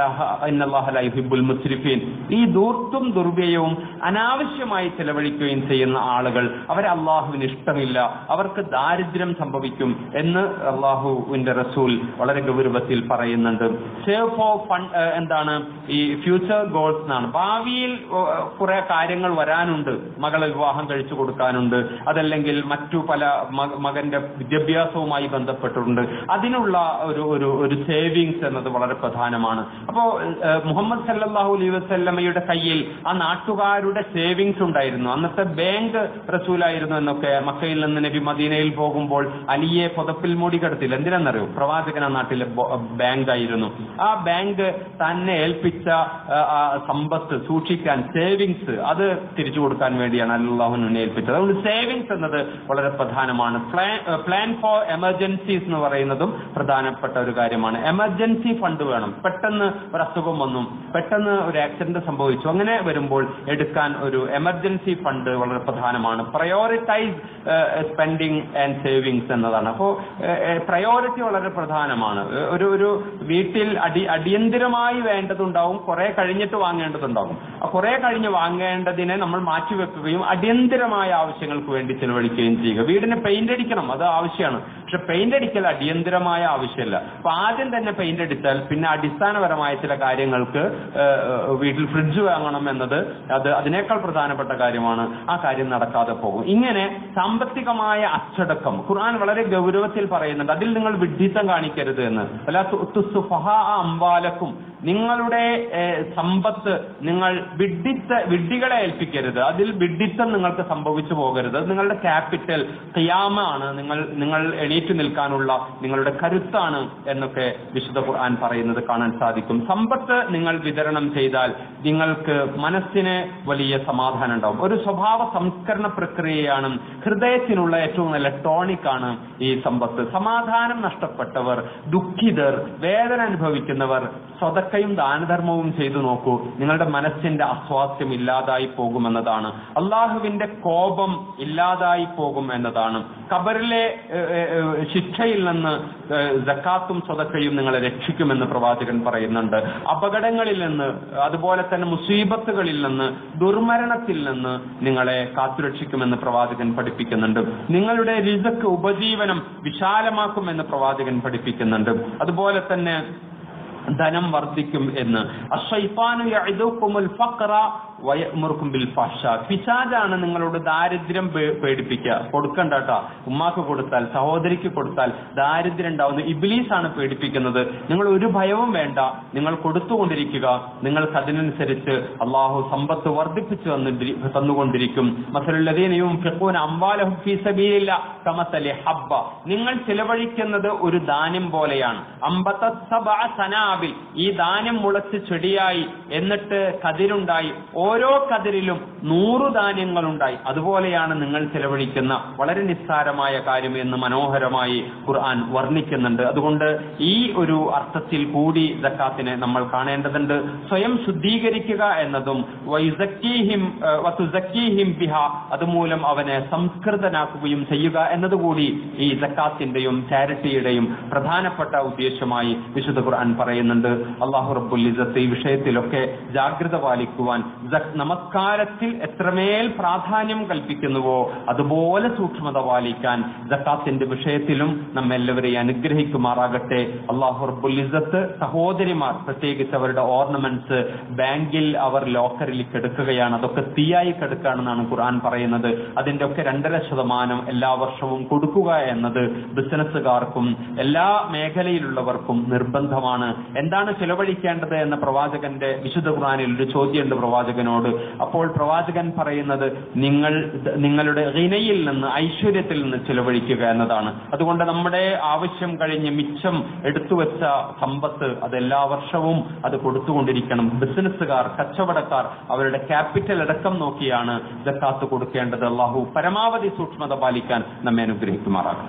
ഹിബുൽ മുസ്രിഫീൻ ഈ ദൂർത്തും ദുർവ്യയവും അനാവശ്യമായി ചെലവഴിക്കുകയും ചെയ്യുന്ന ആളുകൾ അവരെ അള്ളാഹുവിന് ഇഷ്ടമില്ല അവർക്ക് ദാരിദ്ര്യം സംഭവിക്കും എന്ന് അള്ളാഹുവിന്റെ റസൂൽ വളരെ ഗൗരവത്തിൽ പറയുന്നുണ്ട് സേവ് ഫോർ ഫണ്ട് എന്താണ് ഈ ഫ്യൂച്ചർ ഗോൾസ് എന്നാണ് ഭാവിയിൽ ഏഹ്, കുറെ കാര്യങ്ങൾ വരാനുണ്ട് മകളെ വിവാഹം കഴിച്ചു കൊടുക്കാനുണ്ട് അതല്ലെങ്കിൽ മറ്റു പല മക- മകന്റെ വിദ്യാഭ്യാസവുമായി ബന്ധപ്പെട്ടിട്ടുണ്ട് അതിനുള്ള ഒരു ഒരു ഒരു സേവിങ്സ് എന്നത് വളരെ പ്രധാനമാണ് അപ്പോ ഏഹ്, മുഹമ്മദ് സല്ലല്ലാഹു അലൈഹി വസല്ലമയുടെ കയ്യിൽ ആ നാട്ടുകാരുടെ സേവിങ്സ് ഉണ്ടായിരുന്നു അന്നത്തെ ബാങ്ക് റസൂലായിരുന്നു എന്നൊക്കെ മക്കയിൽ നിന്ന് നബി മദീനയിൽ പോകുമ്പോൾ അലിയെ പുതപ്പിൽ മൂടി കിടത്തില്ല എന്തിനാണെന്നറിയോ പ്രവാചകൻ ആ നാട്ടിലെ ബാങ്ക് ആയിരുന്നു ആ ബാങ്ക് തന്നെ ഏൽപ്പിച്ച ആ, ആ സമ്പത്ത് സൂക്ഷിക്കാൻ സേവിങ്സ് അത് തിരിച്ചു കൊടുക്കാൻ വേണ്ടിയാണ് അല്ലാഹുവിനെ ഏൽപ്പിച്ചത് അതുകൊണ്ട് സേവിങ്സ് എന്നത് വളരെ പ്രധാനമാണ് പ്ലാൻ ഫോർ എമർജൻസീസ് എന്ന് പറയുന്നതും പ്രധാനപ്പെട്ട ഒരു കാര്യമാണ് എമർജൻസി ഫണ്ട് വേണം പെട്ടെന്ന് ഒരു അസുഖം വന്നു പെട്ടെന്ന് ഒരു ആക്സിഡന്റ് സംഭവിച്ചു അങ്ങനെ വരുമ്പോൾ എടുക്കാൻ ഒരു എമർജൻസി ഫണ്ട് വളരെ പ്രധാനമാണ് പ്രയോറിറ്റൈസ് സ്പെൻഡിങ് ആൻഡ് സേവിങ്സ് എന്നതാണ് അപ്പോൾ പ്രയോറിറ്റി വളരെ പ്രധാനമാണ് ഏഹ്, ഒരു ഒരു വീട്ടിൽ അടി അടിയന്തിരമായി വേണ്ടതുണ്ടാവും കുറെ കഴിഞ്ഞിട്ട് വാങ്ങേണ്ടതുണ്ടാവും ആ കുറെ കഴിഞ്ഞ് വാങ്ങേണ്ടതിനെ നമ്മൾ മാറ്റിവെക്കുകയും അടിയന്തിരമായ ആവശ്യങ്ങൾക്ക് വേണ്ടി ചെലവഴിക്കുകയും ചെയ്യുക വീടിന് പെയിന്റ് അടിക്കണം അത് ആവശ്യമാണ് പക്ഷെ പെയിന്റ് അടിക്കൽ അടിയന്തിരമായ ആവശ്യമല്ല അപ്പൊ ആദ്യം തന്നെ പെയിന്റ് അടിച്ചാൽ പിന്നെ അടിസ്ഥാനപരമായ ചില കാര്യങ്ങൾക്ക് ഏഹ്, ഏഹ്, വീട്ടിൽ ഫ്രിഡ്ജ് വാങ്ങണം എന്നത് അത് അതിനേക്കാൾ പ്രധാനപ്പെട്ട കാര്യമാണ് ആ കാര്യം നടക്കാതെ പോകും ഇങ്ങനെ സാമ്പത്തികമായ അച്ചടക്കം ഖുർആൻ വളരെ ഗൗരവത്തിൽ പറയുന്നുണ്ട് അതിൽ നിങ്ങൾ വിഡ്ഢിത്തം കാണിക്കരുത് എന്ന് അല്ല അംവാലക്കും നിങ്ങളുടെ ഏഹ്, സമ്പത്ത് നിങ്ങൾ വിഡ്ഢിത്ത വിഡ്ഢികളെ ഏൽപ്പിക്കരുത് അതിൽ വിഡ്ഢിത്തം നിങ്ങൾക്ക് സംഭവിച്ചു പോകരുത് അത് നിങ്ങളുടെ ക്യാപിറ്റൽ ഖിയാമാണ് നിങ്ങൾ നിങ്ങൾ എണീറ്റ് നിൽക്കാനുള്ള നിങ്ങളുടെ കരുത്താണ് എന്നൊക്കെ വിശുദ്ധ ഖുർആൻ പറയുന്നത് കാണാൻ സാധിക്കും സമ്പത്ത് നിങ്ങൾ വിതരണം ചെയ്താൽ നിങ്ങൾക്ക് മനസ്സിന് വലിയ സമാധാനം ഉണ്ടാവും ഒരു സ്വഭാവ സംസ്കരണ പ്രക്രിയയാണ് ഹൃദയത്തിനുള്ള ഏറ്റവും നല്ല ടോണിക് ആണ് ഈ സമ്പത്ത് സമാധാനം നഷ്ടപ്പെട്ടവർ ദുഃഖിതർ വേദന അനുഭവിക്കുന്നവർ സ്വതക്കയും ദാനധർമ്മവും ചെയ്തു നോക്കൂ നിങ്ങളുടെ മനസ്സിന്റെ അസ്വാസ്ഥ്യം ഇല്ലാതായി പോകുമെന്നതാണ് അള്ളാഹുവിന്റെ കോപം ഇല്ലാതായി പോകും എന്നതാണ് ഖബറിലെ ഏഹ്, ഏഹ്, ശിക്ഷയിൽ നിന്ന് ഏഹ്, സക്കാത്തും സ്വതക്കയും നിങ്ങളെ രക്ഷിക്കുമെന്ന് പ്രവാചകൻ പറയുന്നുണ്ട് അപകടങ്ങളിൽ നിന്ന് അതുപോലെ തന്നെ മുസീബത്തുകളിൽ നിന്ന് ദുർമരണത്തിൽ നിന്ന് നിങ്ങളെ കാത്തുരക്ഷിക്കുമെന്ന് പ്രവാചകൻ പഠിപ്പിക്കുന്നുണ്ട് നിങ്ങളുടെ രിസക്ക് ഉപജീവനം വിശാലമാക്കുമെന്ന് പ്രവാചകൻ പഠിപ്പിക്കുന്നുണ്ട് അതുപോലെ തന്നെ ധനം വർദ്ധിക്കും എന്ന് അശ്വൈപ്പാനു യഅദുക്കുമുൽ ഫഖറ വയമുറുക്കും ബിൽ ഫഹ്ഷ പിശാജാണ് നിങ്ങളോട് ദാരിദ്ര്യം പേ- പേടിപ്പിക്കുക കൊടുക്കണ്ട കേട്ടോ ഉമ്മാക്ക് കൊടുത്താൽ സഹോദരിക്ക് കൊടുത്താൽ ദാരിദ്ര്യം ഉണ്ടാവുന്ന ഇബിലീസ് ആണ് പേടിപ്പിക്കുന്നത് നിങ്ങൾ ഒരു ഭയവും വേണ്ട നിങ്ങൾ കൊടുത്തുകൊണ്ടിരിക്കുക നിങ്ങൾക്ക് അതിനനുസരിച്ച് അള്ളാഹു സമ്പത്ത് വർദ്ധിപ്പിച്ചു തന്നിരി- തന്നുകൊണ്ടിരിക്കും മസലുല്ലതീനയും ഫിഖൂന അംവാലഹും ഫീ സബീലില്ല കമസലി ഹബ്ബ നിങ്ങൾ ചിലവഴിക്കുന്നത് ഒരു ധാന്യം പോലെയാണ് അമ്പത്ത സബഅ സനാബിൽ ഈ ധാന്യം മുളച്ച് ചെടിയായി എന്നിട്ട് കതിരുണ്ടായി ഓരോ കതിരിലും നൂറു ധാന്യങ്ങളുണ്ടായി അതുപോലെയാണ് നിങ്ങൾ ചിലവഴിക്കുന്ന വളരെ നിസ്സാരമായ കാര്യം എന്ന് മനോഹരമായി ഖുർആൻ വർണ്ണിക്കുന്നുണ്ട് അതുകൊണ്ട് ഈ ഒരു അർത്ഥത്തിൽ കൂടി സക്കാത്തിനെ നമ്മൾ കാണേണ്ടതുണ്ട് സ്വയം ശുദ്ധീകരിക്കുക എന്നതും വൈസക്കീഹിം ഏഹ്, വതുസക്കീഹിം ബിഹ അതുമൂലം അവനെ സംസ്കൃതനാക്കുകയും ചെയ്യുക എന്നതുകൂടി ഈ സക്കാത്തിന്റെയും ചാരിറ്റിയുടെയും പ്രധാനപ്പെട്ട ഉദ്ദേശമായി വിശുദ്ധ ഖുർആൻ പറയുന്നുണ്ട് അള്ളാഹു റബ്ബുൽ ഇസ്സത്ത് ഈ വിഷയത്തിലൊക്കെ ജാഗ്രത പാലിക്കുവാൻ സക്- നമസ്കാരത്തിൽ എത്രമേൽ പ്രാധാന്യം കൽപ്പിക്കുന്നുവോ അതുപോലെ സൂക്ഷ്മത പാലിക്കാൻ ജക്കാത്തിന്റെ വിഷയത്തിലും നമ്മെല്ലാവരെയും അനുഗ്രഹിക്കുമാറാകട്ടെ അള്ളാഹു റബ്ബുൽ ഇസ്സത്ത് സഹോദരിമാർ പ്രത്യേകിച്ച് അവരുടെ ഓർണമെന്റ്സ് ബാങ്കിൽ അവർ ലോക്കറിൽ കിടക്കുകയാണ് അതൊക്കെ തീയായി കിടക്കുകയാണെന്നാണ് ഖുർആൻ പറയുന്നത് അതിന്റെ ഒക്കെ രണ്ടര ശതമാനം എല്ലാ വർഷവും കൊടുക്കുക എന്നത് ബിസിനസ്സുകാർക്കും എല്ലാ മേഖലയിലുള്ളവർക്കും നിർബന്ധമാണ് എന്താണ് ചിലവഴിക്കേണ്ടത് എന്ന പ്രവാചകന്റെ വിശുദ്ധ ഖുർആനിൽ ഒരു ചോദ്യമുണ്ട് പ്രവാചകനോട് അപ്പോൾ പ്രവാചകൻ പറയുന്നത് നിങ്ങൾ നിങ്ങളുടെ ഹിനയിൽ നിന്ന് ഐശ്വര്യത്തിൽ നിന്ന് ചിലവഴിക്കുക എന്നതാണ് അതുകൊണ്ട് നമ്മുടെ ആവശ്യം കഴിഞ്ഞ് മിച്ചം എടുത്തുവെച്ച സമ്പത്ത് അത് എല്ലാ വർഷവും അത് കൊടുത്തുകൊണ്ടിരിക്കണം ബിസിനസ്സുകാർ കച്ചവടക്കാർ അവരുടെ ക്യാപിറ്റൽ അടക്കം നോക്കിയാണ് ജക്കാത്ത് കൊടുക്കേണ്ടത് അള്ളാഹു പരമാവധി സൂക്ഷ്മത പാലിക്കാൻ നമ്മെ അനുഗ്രഹിക്കുമാറാകും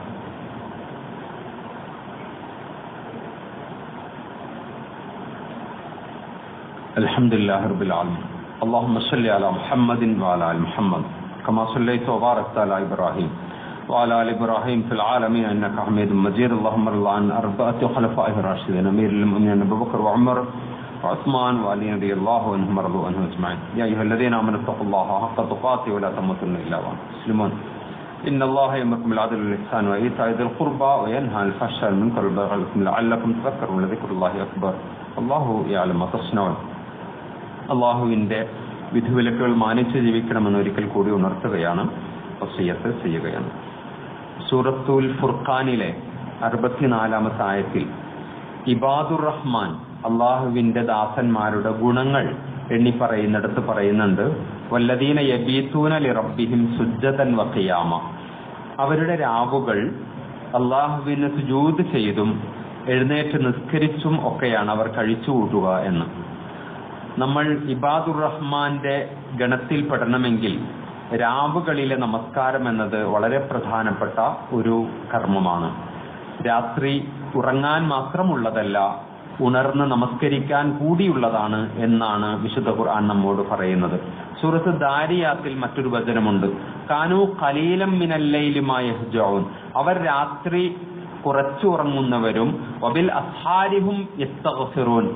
الحمد لله رب العالمين اللهم صل على محمد وعلى ال محمد كما صليت وباركت على ابراهيم وعلى ال ابراهيم في العالمين انك حميد مجيد اللهم ارض عن اربعه خلفائه الراشدين امير المؤمنين ابو بكر وعمر وعثمان وعلي رضي الله عنهم رضوا عنه اجمعين يا ايها الذين امنوا اتقوا الله حق تقاته ولا تموتن الا وانتم مسلمون إن الله يأمركم بالعدل والإحسان وإيتاء ذي القربى وينهى عن الفحشاء والمنكر والبغي يعظكم لعلكم تذكرون ولذكر الله أكبر الله يعلم ما تصنعون അള്ളാഹുവിന്റെ വിധിവിലക്കുകൾ മാനിച്ച് ജീവിക്കണമെന്ന് ഒരിക്കൽ കൂടി ഉണർത്തുകയാണ് വസീയത്ത് ചെയ്യുകയാണ് സൂറത്തുൽ ഫുർഖാനിലെ അറുപത്തിനാലാമത്തെ ആയത്തിൽ ഇബാദുർ റഹ്മാൻ അള്ളാഹുവിന്റെ ദാസന്മാരുടെ ഗുണങ്ങൾ എണ്ണി പറയുന്നിടത്ത് പറയുന്നുണ്ട് വല്ലദീന യബീത്തൂന ലിറബ്ബിഹിം സുജ്ജതൻ വഖിയാമ അവരുടെ രാവുകൾ അള്ളാഹുവിന് സുജൂത് ചെയ്തും എഴുന്നേറ്റ് നിസ്കരിച്ചും ഒക്കെയാണ് അവർ കഴിച്ചു കൂട്ടുക എന്ന് നമ്മൾ ഇബാദുർ റഹ്മാന്റെ ഗണത്തിൽ പെടണമെങ്കിൽ രാവുകളിലെ നമസ്കാരം എന്നത് വളരെ പ്രധാനപ്പെട്ട ഒരു കർമ്മമാണ് രാത്രി ഉറങ്ങാൻ മാത്രമുള്ളതല്ല ഉണർന്ന് നമസ്കരിക്കാൻ കൂടിയുള്ളതാണ് എന്നാണ് വിശുദ്ധ ഖുർആൻ നമ്മോട് പറയുന്നത് സൂറത്ത് ദാരിയാത്തിൽ മറ്റൊരു വചനമുണ്ട് കാനു കലീലം മിനല്ലയിലുമായ ഹുജോൻ അവർ രാത്രി കുറച്ചുറങ്ങുന്നവരും വബിൽ അസ്ഹാരിഹും യസ്തഗ്ഫിറൂൻ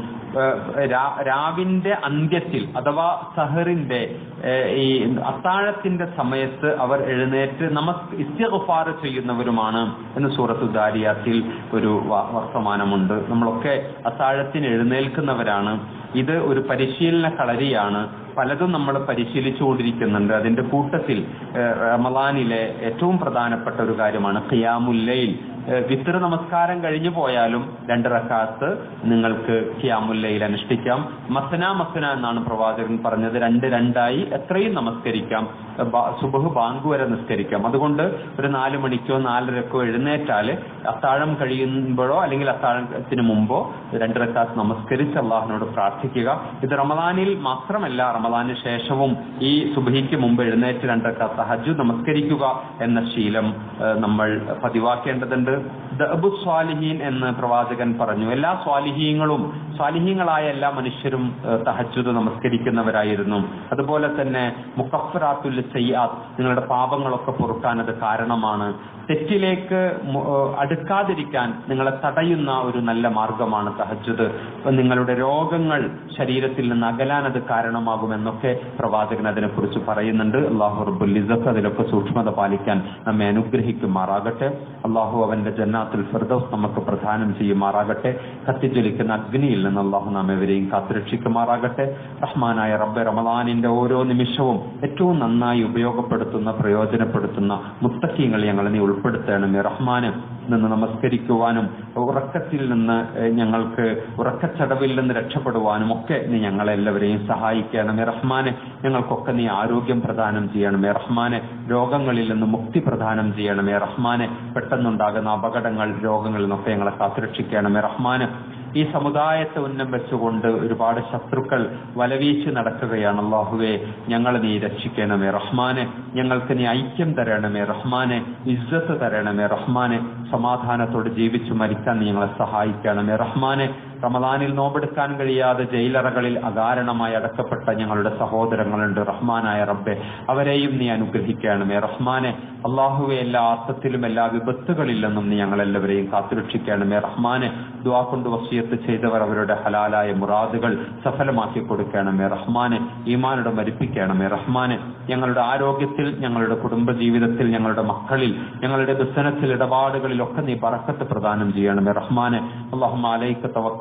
രാവിന്റെ അന്ത്യത്തിൽ അഥവാ സഹറിന്റെ ഈ അത്താഴത്തിന്റെ സമയത്ത് അവർ എഴുന്നേറ്റ് നമസ് ഇസ്തിഗ്ഫാർ ചെയ്യുന്നവരുമാണ് എന്ന് സൂറത്തു ദാരിയാത്തിൽ ഒരു വർത്തമാനമുണ്ട് നമ്മളൊക്കെ അത്താഴത്തിന് എഴുന്നേൽക്കുന്നവരാണ് ഇത് ഒരു പരിശീലന കളരിയാണ് പലതും നമ്മൾ പരിശീലിച്ചുകൊണ്ടിരിക്കുന്നുണ്ട് അതിന്റെ കൂട്ടത്തിൽ റമലാനിലെ ഏറ്റവും പ്രധാനപ്പെട്ട ഒരു കാര്യമാണ് ഖിയാമുല്ലയിൽ വിത്ര നമസ്കാരം കഴിഞ്ഞു പോയാലും രണ്ട് റക്കാത്ത് നിങ്ങൾക്ക് ഖിയാമുല്ലയിൽ അനുഷ്ഠിക്കാം മസന മസന എന്നാണ് പ്രവാചകൻ പറഞ്ഞത് രണ്ട് രണ്ടായി എത്രയും നമസ്കരിക്കാം സുബഹ് ബാങ്ക് വരെ നിസ്കരിക്കാം അതുകൊണ്ട് ഒരു നാല് മണിക്കോ നാലരക്കോ എഴുന്നേറ്റാല് അത്താഴം കഴിയുമ്പോഴോ അല്ലെങ്കിൽ അത്താഴത്തിന് മുമ്പോ രണ്ട് റക്കാത്ത് നമസ്കരിച്ച് അള്ളാഹിനോട് പ്രാർത്ഥിക്കുക ഇത് റമദാനിൽ മാത്രമല്ല റമദാന് ശേഷവും ഈ സുബഹിക്ക് മുമ്പ് എഴുന്നേറ്റ് രണ്ട് റക്കാത്ത് ഹജ്ജു നമസ്കരിക്കുക എന്ന ശീലം നമ്മൾ പതിവാക്കേണ്ടതുണ്ട് ദബു സ്വാലിഹീൻ എന്ന് പ്രവാചകൻ പറഞ്ഞു എല്ലാ സ്വാലിഹീങ്ങളും സ്വാലിഹീങ്ങളായ എല്ലാ മനുഷ്യരും തഹജുദ് നമസ്കരിക്കുന്നവരായിരുന്നു അതുപോലെ തന്നെ മുക്കഫറാത്തുൽ സയ്യാത്ത് നിങ്ങളുടെ പാപങ്ങളൊക്കെ പൊറുക്കാൻ അത് കാരണമാണ് തെറ്റിലേക്ക് അടുക്കാതിരിക്കാൻ നിങ്ങളെ തടയുന്ന ഒരു നല്ല മാർഗമാണ് തഹജുദ് നിങ്ങളുടെ രോഗങ്ങൾ ശരീരത്തിൽ നിന്ന് അകലാൻ അത് കാരണമാകുമെന്നൊക്കെ പ്രവാചകൻ അതിനെക്കുറിച്ച് പറയുന്നുണ്ട് അള്ളാഹു റബ്ബുൽ ഇസത്ത് അതിലൊക്കെ സൂക്ഷ്മത പാലിക്കാൻ നമ്മെ അനുഗ്രഹിക്കുമാറാകട്ടെ അള്ളാഹു അവന്റെ ജന്നാത്തുൽ ഫിർദൌസ് നമുക്ക് പ്രദാനം ചെയ്യുമാറാകട്ടെ കത്തിജ്വലിക്കുന്ന അഗ്നിയിൽ നിന്ന് അള്ളാഹു നാം എവരെയും കാത്തുരക്ഷിക്കുമാറാകട്ടെ റഹ്മാനായ റബ്ബെ റമദാനിന്റെ ഓരോ നിമിഷവും ഏറ്റവും നന്നായി ഉപയോഗപ്പെടുത്തുന്ന പ്രയോജനപ്പെടുത്തുന്ന മുത്തക്കീങ്ങൾ ഞങ്ങളെ നീ ഉൾപ്പെടുത്തണമേ റഹ്മാന് നിന്ന് നമസ്കരിക്കുവാനും ഉറക്കത്തിൽ നിന്ന് ഞങ്ങൾക്ക് ഉറക്കച്ചടവിൽ നിന്ന് രക്ഷപ്പെടുവാനും ഒക്കെ നീ ഞങ്ങളെല്ലാവരെയും സഹായിക്കണമേ റഹ്മാനെ ഞങ്ങൾക്കൊക്കെ നീ ആരോഗ്യം പ്രദാനം ചെയ്യണമേ റഹ്മാനെ രോഗങ്ങളിൽ നിന്ന് മുക്തി പ്രദാനം ചെയ്യണമേ റഹ്മാനെ പെട്ടെന്നുണ്ടാകുന്ന അപകടങ്ങൾ രോഗങ്ങളിൽ നിന്നൊക്കെ ഞങ്ങളെ കാത്തുരക്ഷിക്കണമേ റഹ്മാന് ഈ സമുദായത്തെ ഉന്നം വെച്ചുകൊണ്ട് ഒരുപാട് ശത്രുക്കൾ വലവീച്ച് നടക്കുകയാണ് അള്ളാഹുവെ ഞങ്ങളെ നീ രക്ഷിക്കണമേ റഹ്മാനെ ഞങ്ങൾക്ക് നീ ഐക്യം തരണമേ റഹ്മാനെ ഇജ്ജത്ത് തരണമേ റഹ്മാനെ സമാധാനത്തോട് ജീവിച്ചു മരിക്കാൻ നീ ഞങ്ങളെ സഹായിക്കണമേ റഹ്മാനെ റമദാനിൽ നോമ്പെടുക്കാൻ കഴിയാതെ ജയിലറകളിൽ അകാരണമായി അടക്കപ്പെട്ട ഞങ്ങളുടെ സഹോദരങ്ങളുണ്ട് റഹ്മാനായ റബ്ബെ അവരെയും നീ അനുഗ്രഹിക്കണമേ റഹ്മാനെ അള്ളാഹുവെ എല്ലാ അർത്ഥത്തിലും എല്ലാ വിപത്തുകളിൽ നിന്നും നീ ഞങ്ങളെല്ലാവരെയും കാത്തുരക്ഷിക്കണമേ റഹ്മാനെ ദുവാ കൊണ്ട് വസിയത്ത് ചെയ്തവർ അവരുടെ ഹലാലായ മുറാദുകൾ സഫലമാക്കി കൊടുക്കണമേ റഹ്മാനെ ഈമാനോട് മരിപ്പിക്കണമേ റഹ്മാനെ ഞങ്ങളുടെ ആരോഗ്യത്തിൽ ഞങ്ങളുടെ കുടുംബ ജീവിതത്തിൽ ഞങ്ങളുടെ മക്കളിൽ ഞങ്ങളുടെ ബിസിനസ്സിൽ ഇടപാടുകളിലൊക്കെ നീ പറക്കത്ത് പ്രദാനം ചെയ്യണമേ റഹ്മാനെ അള്ളാഹു അലൈക്ക് തവക്ക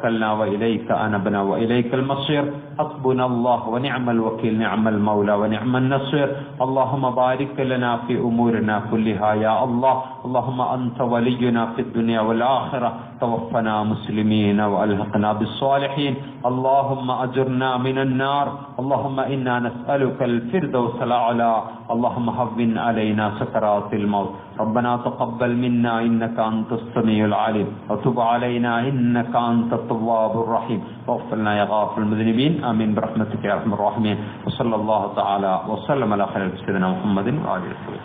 توكلنا وإليك أنبنا وإليك المصير حسبنا الله ونعم الوكيل نعم المولى ونعم النصير اللهم بارك لنا في أمورنا كلها يا الله اللهم أنت ولينا في الدنيا والآخرة توفنا مسلمين وألحقنا بالصالحين اللهم أجرنا من النار اللهم إنا نسألك الفردوس الأعلى اللهم هون علينا سكرات الموت ربنا تقبل منا إنك أنت السميع العليم وتب علينا إنك أنت التواب الرحيم واغفر لنا يا غافر المذنبين آمين برحمتك يا أرحم الراحمين وصلى الله تعالى وسلم على خير سيدنا محمد وآله وصحبه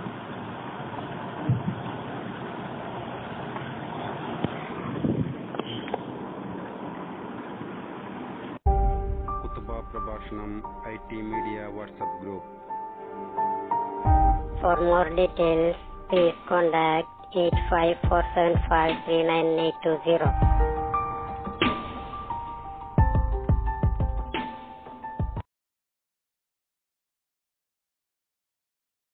കുത്തുബ പ്രഭാഷണം I T media WhatsApp group For more details, please contact 854753980.